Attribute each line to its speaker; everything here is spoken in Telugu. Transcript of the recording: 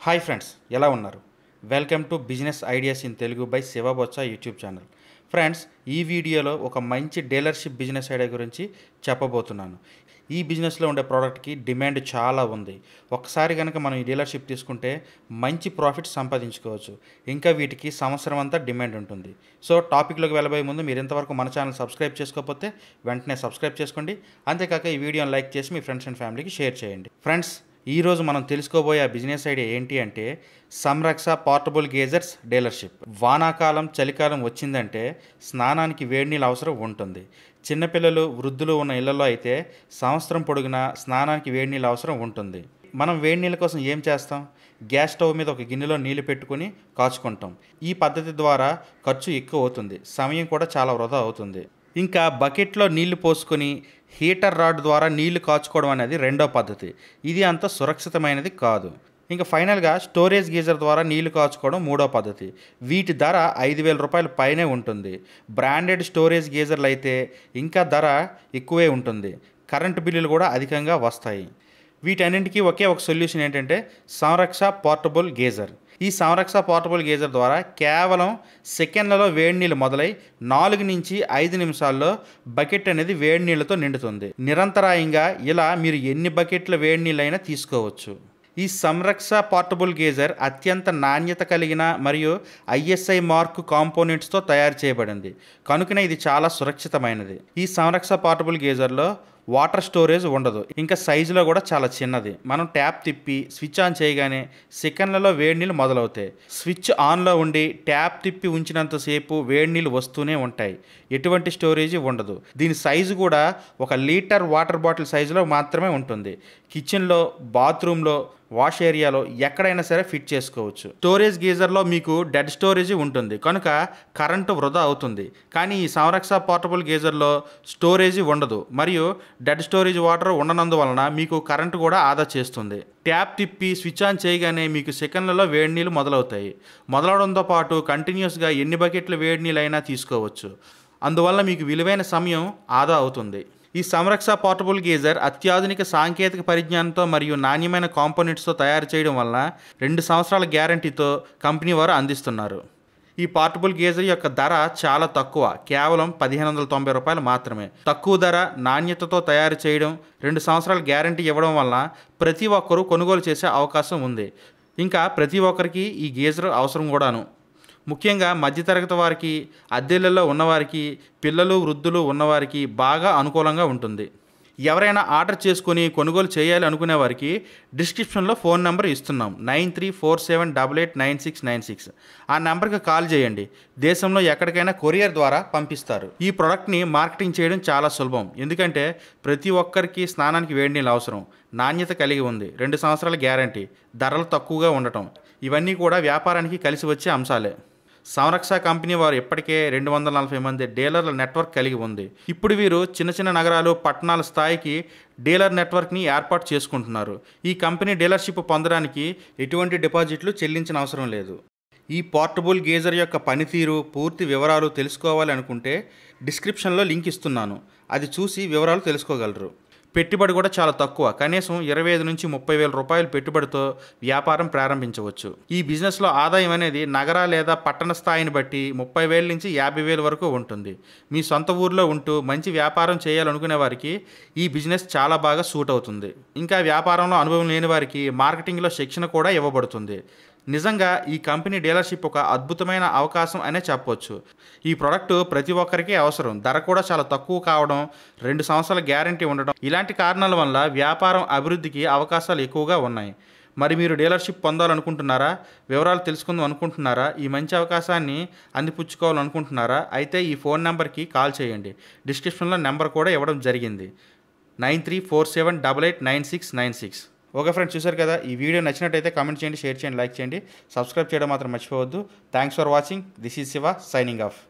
Speaker 1: హాయ్ ఫ్రెండ్స్ ఎలా ఉన్నారు welcome to business ideas in Telugu by Shivabotsa YouTube channel friends ఈ వీడియోలో ఒక మంచి డీలర్షిప్ బిజినెస్ ఐడియా గురించి చెప్పబోతున్నాను ఈ బిజినెస్లో ఉండే ప్రోడక్ట్కి డిమాండ్ చాలా ఉంది ఒకసారి కనుక మనం ఈ డీలర్షిప్ తీసుకుంటే మంచి ప్రాఫిట్ సంపాదించుకోవచ్చు ఇంకా వీటికి సంవత్సరం అంతా డిమాండ్ ఉంటుంది సో టాపిక్లోకి వెళ్ళబోయే ముందు మీరు ఇంతవరకు మన ఛానల్ సబ్స్క్రైబ్ చేసుకోకపోతే వెంటనే సబ్స్క్రైబ్ చేసుకోండి అంతేకాక ఈ వీడియోని లైక్ చేసి మీ ఫ్రెండ్స్ అండ్ ఫ్యామిలీకి షేర్ చేయండి ఫ్రెండ్స్ ఈరోజు మనం తెలుసుకోబోయే ఆ బిజినెస్ ఐడియా ఏంటి అంటే సంరక్ష పోర్టబుల్ గేజర్స్ డీలర్షిప్ వానాకాలం చలికాలం వచ్చిందంటే స్నానానికి వేడి నీళ్ళు అవసరం ఉంటుంది చిన్నపిల్లలు వృద్ధులు ఉన్న ఇళ్లలో అయితే సంవత్సరం పొడుగునా స్నానానికి వేడి నీళ్ళు అవసరం ఉంటుంది మనం వేడి నీళ్ళ కోసం ఏం చేస్తాం గ్యాస్ స్టవ్ మీద ఒక గిన్నెలో నీళ్లు పెట్టుకుని కాచుకుంటాం ఈ పద్ధతి ద్వారా ఖర్చు ఎక్కువ అవుతుంది సమయం కూడా చాలా వృధా అవుతుంది ఇంకా బకెట్లో నీళ్లు పోసుకొని హీటర్ రాడ్ ద్వారా నీళ్లు కాచుకోవడం అనేది రెండో పద్ధతి ఇది అంత సురక్షితమైనది కాదు ఇంకా ఫైనల్గా స్టోరేజ్ గీజర్ ద్వారా నీళ్లు కాచుకోవడం మూడో పద్ధతి వీటి ధర ఐదు వేల రూపాయల పైనే ఉంటుంది బ్రాండెడ్ స్టోరేజ్ గీజర్లు అయితే ఇంకా ధర ఎక్కువే ఉంటుంది కరెంటు బిల్లులు కూడా అధికంగా వస్తాయి వీటన్నింటికీ ఒకే ఒక సొల్యూషన్ ఏంటంటే సంరక్ష పోర్టబుల్ గేజర్ ఈ సంరక్ష పోర్టబుల్ గేజర్ ద్వారా కేవలం సెకండ్లలో వేడి నీళ్ళు మొదలై నాలుగు నుంచి ఐదు నిమిషాల్లో బకెట్ అనేది వేడి నీళ్ళతో నిండుతుంది నిరంతరాయంగా ఇలా మీరు ఎన్ని బకెట్ల వేడి నీళ్ళైనా తీసుకోవచ్చు ఈ సంరక్ష పోర్టబుల్ గేజర్ అత్యంత నాణ్యత కలిగిన మరియు ఐఎస్ఐ మార్క్ కాంపోనెంట్స్తో తయారు చేయబడింది కనుకనే ఇది చాలా సురక్షితమైనది ఈ సంరక్ష పోర్టబుల్ గేజర్లో వాటర్ స్టోరేజ్ ఉండదు ఇంకా సైజులో కూడా చాలా చిన్నది మనం ట్యాప్ తిప్పి స్విచ్ ఆన్ చేయగానే సెకండ్లలో వేడి నీళ్ళు మొదలవుతాయి స్విచ్ ఆన్లో ఉండి ట్యాప్ తిప్పి ఉంచినంతసేపు వేడి నీళ్ళు వస్తూనే ఉంటాయి ఎటువంటి స్టోరేజ్ ఉండదు దీని సైజు కూడా ఒక లీటర్ వాటర్ బాటిల్ సైజులో మాత్రమే ఉంటుంది కిచెన్లో బాత్రూంలో వాష్ ఏరియాలో ఎక్కడైనా సరే ఫిట్ చేసుకోవచ్చు స్టోరేజ్ గీజర్లో మీకు డెడ్ స్టోరేజ్ ఉంటుంది కనుక కరెంటు వృధా అవుతుంది కానీ ఈ సంరక్ష పోర్టబుల్ గీజర్లో స్టోరేజ్ ఉండదు మరియు డెడ్ స్టోరేజ్ వాటర్ ఉండనందువలన మీకు కరెంటు కూడా ఆదా చేస్తుంది ట్యాప్ తిప్పి స్విచ్ ఆన్ చేయగానే మీకు సెకండ్లలో వేడి నీళ్ళు మొదలవుతాయి మొదలవడంతో పాటు కంటిన్యూస్గా ఎన్ని బకెట్ల వేడి నీళ్ళు అయినా తీసుకోవచ్చు అందువల్ల మీకు విలువైన సమయం ఆదా అవుతుంది ఈ సంరక్ష పోర్టబుల్ గీజర్ అత్యాధునిక సాంకేతిక పరిజ్ఞానంతో మరియు నాణ్యమైన కాంపోనెంట్స్తో తయారు చేయడం వలన రెండు సంవత్సరాల గ్యారంటీతో కంపెనీ వారు అందిస్తున్నారు ఈ పోర్టబుల్ గేజర్ యొక్క ధర చాలా తక్కువ కేవలం పదిహేను వందల తొంభై రూపాయలు మాత్రమే తక్కువ ధర నాణ్యతతో తయారు చేయడం రెండు సంవత్సరాల గ్యారంటీ ఇవ్వడం వలన ప్రతి ఒక్కరూ కొనుగోలు చేసే అవకాశం ఉంది ఇంకా ప్రతి ఒక్కరికి ఈ గేజర్ అవసరం కూడాను ముఖ్యంగా మధ్యతరగతి వారికి అద్దెలలో ఉన్నవారికి పిల్లలు వృద్ధులు ఉన్నవారికి బాగా అనుకూలంగా ఉంటుంది ఎవరైనా ఆర్డర్ చేసుకొని కొనుగోలు చేయాలి అనుకునే వారికి డిస్క్రిప్షన్లో ఫోన్ నెంబర్ ఇస్తున్నాం nine three four seven double eight nine six nine six ఆ నెంబర్కి కాల్ చేయండి దేశంలో ఎక్కడికైనా కొరియర్ ద్వారా పంపిస్తారు ఈ ప్రోడక్ట్ని మార్కెటింగ్ చేయడం చాలా సులభం ఎందుకంటే ప్రతి ఒక్కరికి స్నానానికి వేడి నీళ్ళు అవసరం నాణ్యత కలిగి ఉంది రెండు సంవత్సరాల గ్యారంటీ ధరలు తక్కువగా ఉండటం ఇవన్నీ కూడా వ్యాపారానికి కలిసి వచ్చే అంశాలే సంరక్ష కంపెనీ వారు ఇప్పటికే రెండు వందల నలభై మంది డీలర్ల నెట్వర్క్ కలిగి ఉంది ఇప్పుడు వీరు చిన్న చిన్న నగరాలు పట్టణాల స్థాయికి డీలర్ నెట్వర్క్ని ఏర్పాటు చేసుకుంటున్నారు ఈ కంపెనీ డీలర్షిప్ పొందడానికి ఎటువంటి డిపాజిట్లు చెల్లించిన అవసరం లేదు ఈ పోర్టబుల్ గేజర్ యొక్క పనితీరు పూర్తి వివరాలు తెలుసుకోవాలి అనుకుంటే డిస్క్రిప్షన్లో లింక్ ఇస్తున్నాను అది చూసి వివరాలు తెలుసుకోగలరు పెట్టుబడి కూడా చాలా తక్కువ కనీసం ఇరవై ఐదు నుంచి ముప్పై వేల రూపాయల పెట్టుబడితో వ్యాపారం ప్రారంభించవచ్చు ఈ బిజినెస్లో ఆదాయం అనేది నగర లేదా పట్టణ స్థాయిని బట్టి ముప్పై వేల నుంచి యాభై వేల వరకు ఉంటుంది మీ సొంత ఊర్లో ఉంటూ మంచి వ్యాపారం చేయాలనుకునే వారికి ఈ బిజినెస్ చాలా బాగా సూట్ అవుతుంది ఇంకా వ్యాపారంలో అనుభవం లేని వారికి మార్కెటింగ్లో శిక్షణ కూడా ఇవ్వబడుతుంది నిజంగా ఈ కంపెనీ డీలర్షిప్ ఒక అద్భుతమైన అవకాశం అనే చెప్పవచ్చు ఈ ప్రోడక్ట్ ప్రతి ఒక్కరికి అవసరం ధర కూడా చాలా తక్కువ కావడం రెండు సంవత్సరాల గ్యారంటీ ఉండడం ఇలాంటి కారణాల వల్ల వ్యాపారం అభివృద్ధికి అవకాశాలు ఎక్కువగా ఉన్నాయి మరి మీరు డీలర్షిప్ పొందాలనుకుంటున్నారా వివరాలు తెలుసుకుందాం అనుకుంటున్నారా ఈ మంచి అవకాశాన్ని అందిపుచ్చుకోవాలనుకుంటున్నారా అయితే ఈ ఫోన్ నెంబర్కి కాల్ చేయండి డిస్క్రిప్షన్లో నెంబర్ కూడా ఇవ్వడం జరిగింది nine three four seven double eight nine six nine six okay friends చూసారు కదా ఈ వీడియో నచ్చినట్టయితే కామెంట్ చేయండి షేర్ చేయండి లైక్ చేయండి సబ్స్క్రైబ్ చేయడం మాత్రం మర్చిపోవద్దు thanks for watching this is Shiva signing of